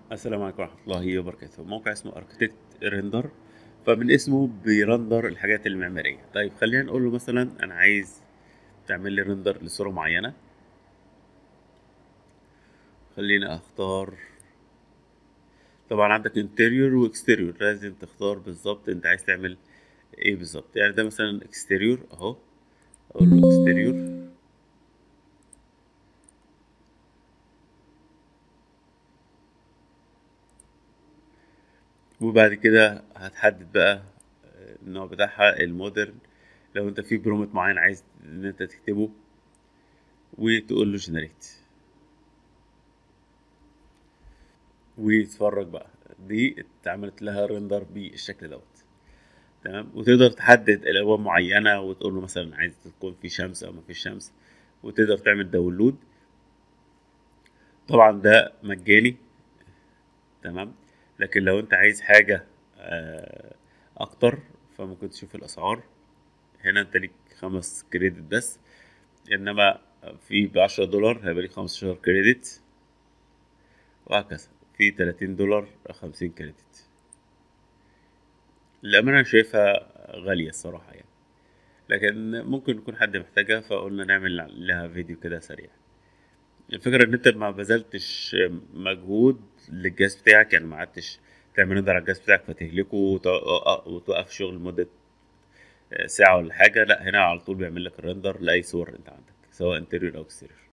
السلام عليكم ورحمة الله وبركاته موقع اسمه اركتكت ريندر فمن اسمه بيرندر الحاجات المعمارية طيب خلينا نقول له مثلا انا عايز تعمل لي ريندر لصورة معينة خلينا اختار طبعا عندك انتريور واكستيريور لازم تختار بالظبط انت عايز تعمل ايه بالظبط يعني ده مثلا اكستيريور اهو اقول له اكستيريور وبعد كده هتحدد بقى النوع بتاعها المودرن لو انت في برومت معين عايز ان انت تكتبه وتقول له جنريت ويتفرج بقى دي اتعملت لها ريندر بالشكل دوت تمام وتقدر تحدد الوان معينه وتقول له مثلا عايز تكون في شمس او ما فيش شمس وتقدر تعمل داونلود طبعا ده مجاني تمام لكن لو انت عايز حاجه آه، اكتر فممكن تشوف الاسعار هنا انت ليك خمس كريدت بس انما في بعشرة دولار هيبقى ليك خمستاشر كريدت وهكذا في تلاتين دولار خمسين كريدت الأمانة أنا شايفها غالية الصراحة يعني لكن ممكن يكون حد محتاجها فقلنا نعمل لها فيديو كده سريع الفكرة إن أنت ما بذلتش مجهود للجهاز بتاعك يعني ما قعدتش تعمل نظر على الجهاز بتاعك فتهلكه وتوقف وتوقف شغل لمدة ساعة ولا حاجة لا هنا على طول بيعمل لك الرندر لأي صور أنت عندك سواء انتريور أو اكستيريور